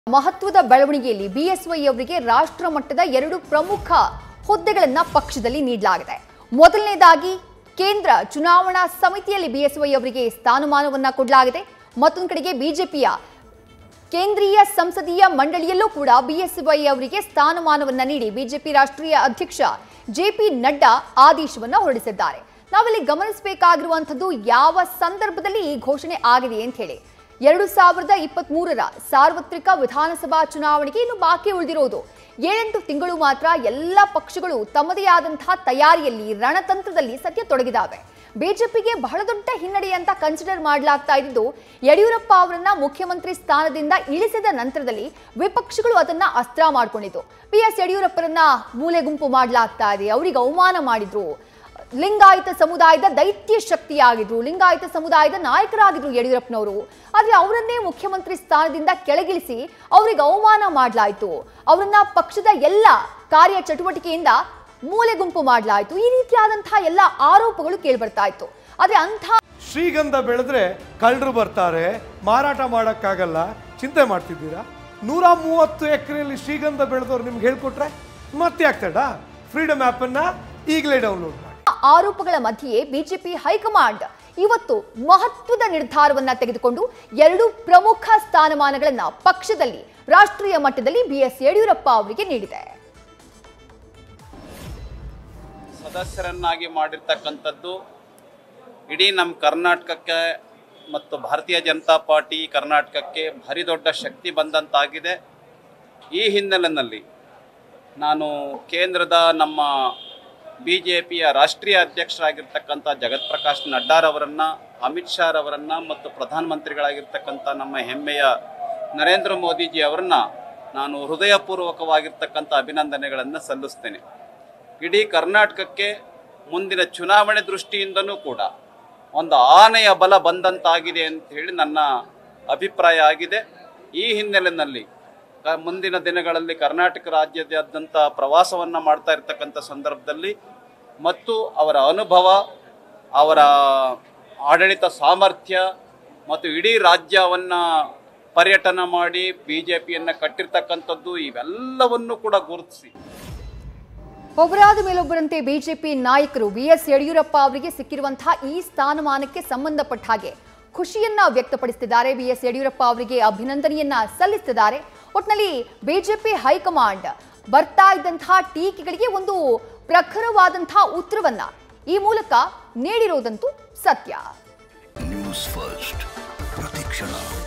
ಮಹತ್ವದ ಬೆಳವಣಿಗೆಯಲ್ಲಿ ಬಿಎಸ್ವೈ ಅವರಿಗೆ ರಾಷ್ಟ್ರ ಮಟ್ಟದ ಎರಡು ಪ್ರಮುಖ ಹುದ್ದೆಗಳನ್ನ ಪಕ್ಷದಲ್ಲಿ ನೀಡಲಾಗಿದೆ ಮೊದಲನೇದಾಗಿ ಕೇಂದ್ರ ಚುನಾವಣಾ ಸಮಿತಿಯಲ್ಲಿ ಬಿಎಸ್ವೈ ಅವರಿಗೆ ಸ್ಥಾನಮಾನವನ್ನ ಕೊಡಲಾಗಿದೆ ಮತ್ತೊಂದು ಕಡೆಗೆ ಬಿಜೆಪಿಯ ಕೇಂದ್ರೀಯ ಸಂಸದೀಯ ಮಂಡಳಿಯಲ್ಲೂ ಕೂಡ ಬಿಎಸ್ವೈ ಅವರಿಗೆ ಸ್ಥಾನಮಾನವನ್ನ ನೀಡಿ ಬಿಜೆಪಿ ರಾಷ್ಟ್ರೀಯ ಅಧ್ಯಕ್ಷ ಜೆಪಿ ನಡ್ಡಾ ಆದೇಶವನ್ನ ಹೊರಡಿಸಿದ್ದಾರೆ ನಾವಿಲ್ಲಿ ಗಮನಿಸಬೇಕಾಗಿರುವಂಥದ್ದು ಯಾವ ಸಂದರ್ಭದಲ್ಲಿ ಈ ಘೋಷಣೆ ಆಗಿದೆ ಅಂತ ಹೇಳಿ ಎರಡು ಸಾವಿರದ ಇಪ್ಪತ್ತ್ ಮೂರರ ಸಾರ್ವತ್ರಿಕ ವಿಧಾನಸಭಾ ಚುನಾವಣೆಗೆ ಇನ್ನು ಬಾಕಿ ಉಳಿದಿರೋದು ಏಳೆಂಟು ತಿಂಗಳು ಮಾತ್ರ ಎಲ್ಲ ಪಕ್ಷಗಳು ತಮ್ಮದೇ ಆದಂತಹ ತಯಾರಿಯಲ್ಲಿ ರಣತಂತ್ರದಲ್ಲಿ ಸದ್ಯ ತೊಡಗಿದಾವೆ ಬಿಜೆಪಿಗೆ ಬಹಳ ದೊಡ್ಡ ಹಿನ್ನಡೆ ಅಂತ ಕನ್ಸಿಡರ್ ಮಾಡಲಾಗ್ತಾ ಇದ್ದು ಯಡಿಯೂರಪ್ಪ ಅವರನ್ನ ಮುಖ್ಯಮಂತ್ರಿ ಸ್ಥಾನದಿಂದ ಇಳಿಸಿದ ನಂತರದಲ್ಲಿ ವಿಪಕ್ಷಗಳು ಅದನ್ನ ಅಸ್ತ್ರ ಮಾಡ್ಕೊಂಡಿದ್ದು ಬಿ ಎಸ್ ಯಡಿಯೂರಪ್ಪರನ್ನ ಮೂಲೆ ಗುಂಪು ಮಾಡಲಾಗ್ತಾ ಇದೆ ಅವರಿಗೆ ಅವಮಾನ ಮಾಡಿದ್ರು ಲಿಂಗಾಯತ ಸಮುದಾಯದ ದೈತ್ಯ ಶಕ್ತಿಯಾಗಿದ್ರು ಲಿಂಗಾಯತ ಸಮುದಾಯದ ನಾಯಕರಾಗಿದ್ರು ಯಡಿಯೂರಪ್ಪನವರು ಆದ್ರೆ ಅವರನ್ನೇ ಮುಖ್ಯಮಂತ್ರಿ ಸ್ಥಾನದಿಂದ ಕೆಳಗಿಳಿಸಿ ಅವರಿಗೆ ಅವಮಾನ ಮಾಡಲಾಯಿತು ಅವರನ್ನ ಪಕ್ಷದ ಎಲ್ಲ ಕಾರ್ಯ ಚಟುವಟಿಕೆಯಿಂದ ಮೂಲೆ ಗುಂಪು ಮಾಡಲಾಯಿತು ಈ ರೀತಿಯಾದಂತಹ ಎಲ್ಲ ಆರೋಪಗಳು ಕೇಳ್ಬರ್ತಾ ಇತ್ತು ಆದ್ರೆ ಅಂಥ ಶ್ರೀಗಂಧ ಬೆಳೆದ್ರೆ ಕಳ್ಳರು ಬರ್ತಾರೆ ಮಾರಾಟ ಮಾಡೋಕ್ಕಾಗಲ್ಲ ಚಿಂತೆ ಮಾಡ್ತಿದ್ದೀರಾ ನೂರ ಮೂವತ್ತು ಎಕರೆಯಲ್ಲಿ ಶ್ರೀಗಂಧ ಬೆಳೆದವ್ರು ನಿಮ್ಗೆ ಹೇಳ್ಕೊಟ್ರೆ ಮತ್ತೆ ಆಗ್ತಡ ಫ್ರೀಡಮ್ ಆ್ಯಪನ್ನು ಈಗಲೇ ಡೌನ್ಲೋಡ್ ಮಾಡಿ ಆರೋಪಗಳ ಮಧ್ಯೆಯೇ ಬಿಜೆಪಿ ಹೈಕಮಾಂಡ್ ಇವತ್ತು ಮಹತ್ವದ ನಿರ್ಧಾರವನ್ನ ತೆಗೆದುಕೊಂಡು ಎರಡು ಪ್ರಮುಖ ಸ್ಥಾನಮಾನಗಳನ್ನ ಪಕ್ಷದಲ್ಲಿ ರಾಷ್ಟ್ರೀಯ ಮಟ್ಟದಲ್ಲಿ ಬಿಎಸ್ ಯಡಿಯೂರಪ್ಪ ಅವರಿಗೆ ನೀಡಿದೆ ಸದಸ್ಯರನ್ನಾಗಿ ಮಾಡಿರ್ತಕ್ಕಂಥದ್ದು ಇಡೀ ನಮ್ಮ ಕರ್ನಾಟಕಕ್ಕೆ ಮತ್ತು ಭಾರತೀಯ ಜನತಾ ಪಾರ್ಟಿ ಕರ್ನಾಟಕಕ್ಕೆ ಭಾರಿ ದೊಡ್ಡ ಶಕ್ತಿ ಬಂದಂತಾಗಿದೆ ಈ ಹಿನ್ನೆಲೆಯಲ್ಲಿ ನಾನು ಕೇಂದ್ರದ ನಮ್ಮ ಬಿ ಜೆ ಪಿಯ ರಾಷ್ಟ್ರೀಯ ಅಧ್ಯಕ್ಷರಾಗಿರ್ತಕ್ಕಂಥ ಜಗತ್ ಪ್ರಕಾಶ್ ನಡ್ಡಾರವರನ್ನು ಅಮಿತ್ ಶಾ ರವರನ್ನು ಮತ್ತು ಪ್ರಧಾನಮಂತ್ರಿಗಳಾಗಿರ್ತಕ್ಕಂಥ ನಮ್ಮ ಹೆಮ್ಮೆಯ ನರೇಂದ್ರ ಮೋದಿಜಿ ಅವರನ್ನ ನಾನು ಹೃದಯಪೂರ್ವಕವಾಗಿರ್ತಕ್ಕಂಥ ಅಭಿನಂದನೆಗಳನ್ನು ಸಲ್ಲಿಸ್ತೇನೆ ಇಡೀ ಕರ್ನಾಟಕಕ್ಕೆ ಮುಂದಿನ ಚುನಾವಣೆ ದೃಷ್ಟಿಯಿಂದನೂ ಕೂಡ ಒಂದು ಆನೆಯ ಬಲ ಬಂದಂತಾಗಿದೆ ಅಂತ ಹೇಳಿ ನನ್ನ ಅಭಿಪ್ರಾಯ ಆಗಿದೆ ಈ ಹಿನ್ನೆಲೆಯಲ್ಲಿ ಕ- ಮುಂದಿನ ದಿನಗಳಲ್ಲಿ ಕರ್ನಾಟಕ ರಾಜ್ಯದಾದ್ಯಂತ ಪ್ರವಾಸವನ್ನು ಮಾಡ್ತಾ ಇರ್ತಕ್ಕಂಥ ಸಂದರ್ಭದಲ್ಲಿ ಮತ್ತು ಅವರ ಅನುಭವ ಅವರ ಆಡಳಿತ ಸಾಮರ್ಥ್ಯ ಮತ್ತು ಇಡೀ ರಾಜ್ಯವನ್ನು ಪರ್ಯಟನ ಮಾಡಿ ಬಿ ಜೆ ಪಿಯನ್ನು ಕಟ್ಟಿರ್ತಕ್ಕಂಥದ್ದು ಇವೆಲ್ಲವನ್ನು ಕೂಡ ಗುರುತಿಸಿ ಒಬ್ಬರಾದ ಮೇಲೊಬ್ಬರಂತೆ ಬಿಜೆಪಿ ನಾಯಕರು ಬಿಎಸ್ ಯಡಿಯೂರಪ್ಪ ಅವರಿಗೆ ಸಿಕ್ಕಿರುವಂತಹ ಈ ಸ್ಥಾನಮಾನಕ್ಕೆ ಸಂಬಂಧಪಟ್ಟ ಹಾಗೆ ಖುಷಿಯನ್ನ ವ್ಯಕ್ತಪಡಿಸುತ್ತಿದ್ದಾರೆ ಬಿಎಸ್ ಯಡಿಯೂರಪ್ಪ ಅವರಿಗೆ ಅಭಿನಂದನೆಯನ್ನ ಸಲ್ಲಿಸುತ್ತಿದ್ದಾರೆ ಒಟ್ನಲ್ಲಿ ಬಿಜೆಪಿ ಹೈಕಮಾಂಡ್ ಬರ್ತಾ ಇದ್ದಂತಹ ಟೀಕೆಗಳಿಗೆ ಒಂದು ಪ್ರಖರವಾದಂತಹ ಉತ್ತರವನ್ನ ಈ ಮೂಲಕ ನೀಡಿರೋದಂತೂ ಸತ್ಯ ನ್ಯೂಸ್ ಫಸ್ಟ್ ಪ್ರತಿಕ್ಷಣ